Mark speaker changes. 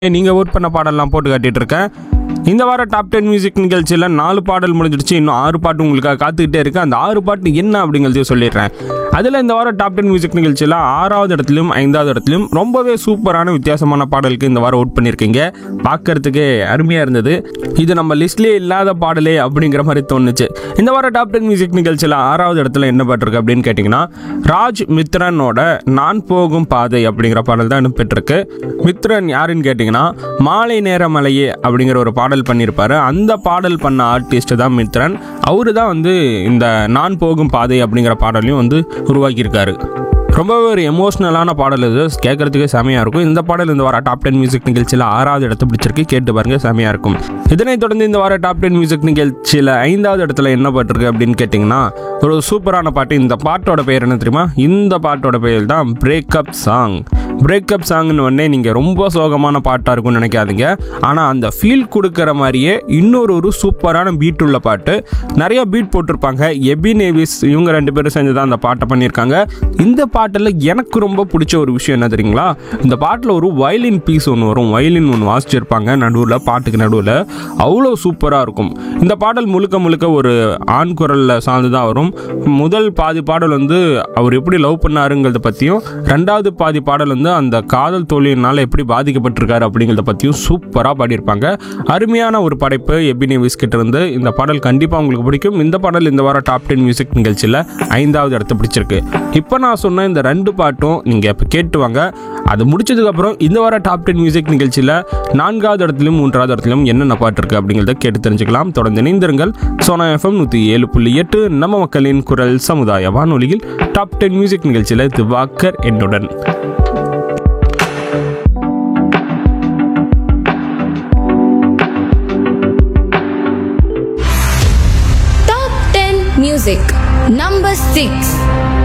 Speaker 1: நீங்கள் ஓட் பண்ண பாடல்லாம் போட்டு காட்டிட்டு இருக்கேன் இந்த வாரம் டாப் டென் மியூசிக் நிகழ்ச்சியில் நாலு பாடல் முடிஞ்சிடுச்சு இன்னும் ஆறு பாட்டு உங்களுக்காக காத்துக்கிட்டே இருக்கு அந்த ஆறு பாட்டு என்ன அப்படிங்கிறதையும் சொல்லிடுறேன் அதில் இந்த வாரம் டாப் டென் மியூசிக் நிகழ்ச்சியில் ஆறாவது இடத்துலையும் ஐந்தாவது இடத்துலையும் ரொம்பவே சூப்பரான வித்தியாசமான பாடலுக்கு இந்த வாரம் ஓட் பண்ணியிருக்கீங்க பார்க்கறதுக்கே அருமையாக இருந்தது இது நம்ம லிஸ்ட்லேயே இல்லாத பாடலே அப்படிங்கிற மாதிரி தோணுச்சு இந்த வாரம் டாப் டென் மியூசிக் நிகழ்ச்சியில் ஆறாவது இடத்துல என்ன பாட்டு இருக்கு அப்படின்னு கேட்டிங்கன்னா ராஜ் மித்ரனோட நான் போகும் பாதை அப்படிங்கிற பாடல் தான் பெற்றிருக்கு மித்ரன் யாருன்னு கேட்டிங்கன்னா மாலை நேர மலையே அப்படிங்கிற ஒரு பாடல் பண்ணியிருப்பாரு அந்த பாடல் பண்ண ஆர்டிஸ்ட் தான் மித்ரன் அவரு தான் வந்து இந்த நான் போகும் பாதை அப்படிங்கிற பாடலையும் வந்து உருவாக்கியிருக்காரு ரொம்பவே ஒரு எமோஷ்னலான பாடல் இது கேட்கறதுக்கே செமையாக இருக்கும் இந்த பாடல் இந்த வார டாப் டென் மியூசிக் நிகழ்ச்சியில் ஆறாவது இடத்த பிடிச்சிருக்கு கேட்டு பாருங்க செமையாக இருக்கும் இதனைத் தொடர்ந்து இந்த வார டாப் டென் மியூசிக் நிகழ்ச்சியில் ஐந்தாவது இடத்துல என்ன பாட்டு அப்படின்னு கேட்டிங்கன்னா ஒரு சூப்பரான பாட்டு இந்த பாட்டோட பெயர் என்ன தெரியுமா இந்த பாட்டோட பெயர் தான் பிரேக்கப் சாங் பிரேக்கப் சாங்னு உடனே நீங்கள் ரொம்ப சோகமான பாட்டாக இருக்கும்னு நினைக்காதீங்க ஆனால் அந்த ஃபீல் கொடுக்குற மாதிரியே இன்னொரு ஒரு சூப்பரான பீட் உள்ள பாட்டு நிறைய பீட் போட்டிருப்பாங்க எபி நேவிஸ் இவங்க ரெண்டு பேரும் சேர்ந்து தான் அந்த பாட்டை பண்ணியிருக்காங்க இந்த பாட்டில் எனக்கு ரொம்ப பிடிச்ச ஒரு விஷயம் என்ன தெரியுங்களா இந்த பாட்டில் ஒரு வயலின் பீஸ் ஒன்று வரும் வயலின் ஒன்று வாசிச்சிருப்பாங்க நடுவில் பாட்டுக்கு நடுவில் அவ்வளோ சூப்பராக இருக்கும் இந்த பாடல் முழுக்க முழுக்க ஒரு ஆண் குரலில் சார்ந்து தான் வரும் முதல் பாதி பாடல் வந்து அவர் எப்படி லவ் பண்ணாருங்கிறத பற்றியும் ரெண்டாவது பாதி பாடல் வந்து அந்த காதல் தோல்வியினால் எப்படி பாதிக்கப்பட்டிருக்காரு அப்படிங்கிறத பற்றியும் சூப்பராக பாடியிருப்பாங்க அருமையான ஒரு படைப்பு எபினி விஸ்கிட்ட இருந்து இந்த பாடல் கண்டிப்பாக உங்களுக்கு பிடிக்கும் இந்த பாடல் இந்த வாரம் டாப் டென் மியூசிக் நிகழ்ச்சியில் ஐந்தாவது இடத்த பிடிச்சிருக்கு இப்போ நான் சொன்ன இந்த ரெண்டு பாட்டும் நீங்கள் இப்போ கேட்டு வாங்க அது முடிச்சதுக்கப்புறம் இந்த வார டாப் டென் மியூசிக் நிகழ்ச்சியில் நான்காவது இடத்துலையும் மூன்றாவது இடத்துலையும் என்னென்ன பாட்டு இருக்குது அப்படிங்கிறத கேட்டு தெரிஞ்சுக்கலாம் தொடர்ந்து இணைந்திருங்கள் சோனா எஃப்எம் நூற்றி ஏழு புள்ளி எட்டு நம்ம மக்களின் குரல் சமுதாய வானொலியில் டாப் டென் மியூசிக் நிகழ்ச்சியில் திவாக்கர் என்னுடன்
Speaker 2: Top 10 Music Number 6